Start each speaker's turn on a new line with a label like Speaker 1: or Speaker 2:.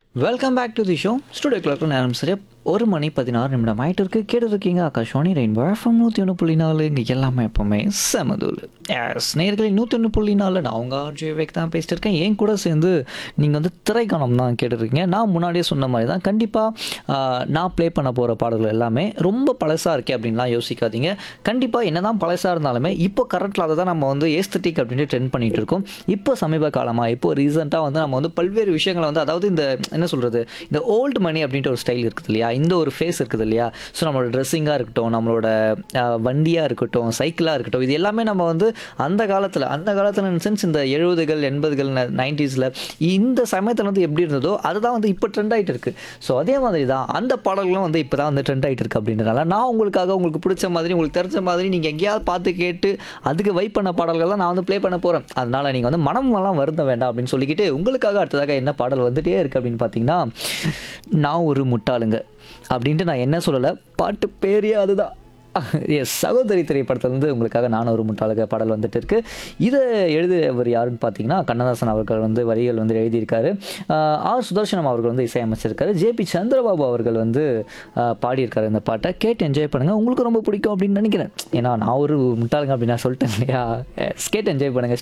Speaker 1: welcome back to the show studio clock நேரம் சரியா ஒரு மணி பதினாறு நிமிடம் ஆயிட்டு இருக்கு கேட்டு இருக்கீங்க ஆகாஷவாணி ரெயின்போ எஃப்எம் நூற்றி ஒன்று புள்ளி நாலு இங்கே எல்லாமே எப்போவுமே செமதூல் எஸ் நேர்களை நூற்றி ஒன்று புள்ளி நாலு நான் உங்கள் ஆர்ஜி விவேக் தான் பேசிட்டு இருக்கேன் என் கூட சேர்ந்து நீங்கள் வந்து திரைக்காணம் தான் கேட்டுருக்கீங்க நான் முன்னாடியே சொன்ன மாதிரி தான் கண்டிப்பாக நான் ப்ளே பண்ண போகிற பாடல்கள் எல்லாமே ரொம்ப பழசாக இருக்கே அப்படின்லாம் யோசிக்காதீங்க கண்டிப்பாக என்ன தான் பழசாக இருந்தாலுமே இப்போ கரண்ட்டில் அதை தான் நம்ம வந்து ஏஸ்தட்டிக் அப்படின்ட்டு ட்ரெண்ட் பண்ணிட்டு இருக்கோம் இப்போ சமீப காலமாக இப்போ ரீசெண்டாக வந்து நம்ம வந்து பல்வேறு விஷயங்களை வந்து அதாவது இந்த என்ன சொல்கிறது இந்த ஓல்டு மணி அப்படின்ட்டு ஒரு ஸ்டைல் இருக்குது இல்லையா இந்த ஒரு ஃபேஸ் இருக்குது இல்லையா ஸோ நம்மளோட ட்ரெஸ்ஸிங்காக இருக்கட்டும் நம்மளோட வண்டியாக இருக்கட்டும் சைக்கிளாக இருக்கட்டும் இது எல்லாமே நம்ம வந்து அந்த காலத்தில் அந்த காலத்தில் இன் சென்ஸ் இந்த எழுபதுகள் எண்பதுகள் நைன்டிஸில் இந்த சமயத்தில் வந்து எப்படி இருந்ததோ அதுதான் வந்து இப்போ ட்ரெண்ட் ஆகிட்டு இருக்கு ஸோ அதே மாதிரி தான் அந்த பாடல்களும் வந்து இப்போ தான் வந்து ட்ரெண்ட் ஆகிட்டு இருக்கு அப்படின்றனால நான் உங்களுக்காக உங்களுக்கு பிடிச்ச மாதிரி உங்களுக்கு தெரிஞ்ச மாதிரி நீங்கள் எங்கேயாவது பார்த்து கேட்டு அதுக்கு வைப் பண்ண பாடல்கள் தான் நான் வந்து ப்ளே பண்ண போகிறேன் அதனால நீங்கள் வந்து மனம் எல்லாம் வருந்த வேண்டாம் அப்படின்னு சொல்லிக்கிட்டு உங்களுக்காக அடுத்ததாக என்ன பாடல் வந்துட்டே இருக்கு அப்படின்னு பார்த்தீங்கன்னா நான் ஒரு முட்டாளுங்க அப்படின்ட்டு நான் என்ன சொல்லலை பாட்டு பேரே அதுதான் எஸ் சகோதரி திரைப்படத்தில் வந்து உங்களுக்காக நான் ஒரு முட்டாளுக பாடல் வந்துட்டு இருக்கு இதை எழுதியவர் யாருன்னு பார்த்தீங்கன்னா கண்ணதாசன் அவர்கள் வந்து வரிகள் வந்து எழுதியிருக்காரு ஆஹ் ஆர் சுதர்சனம் அவர்கள் வந்து இசையமைச்சிருக்காரு ஜேபி சந்திரபாபு அவர்கள் வந்து ஆஹ் பாடியிருக்காரு இந்த பாட்டை கேட்டு என்ஜாய் பண்ணுங்கள் உங்களுக்கு ரொம்ப பிடிக்கும் அப்படின்னு நினைக்கிறேன் ஏன்னா நான் ஒரு முட்டாளுங்க அப்படின்னு நான் சொல்லிட்டேன் இல்லையா கேட்டு என்ஜாய் பண்ணுங்கள்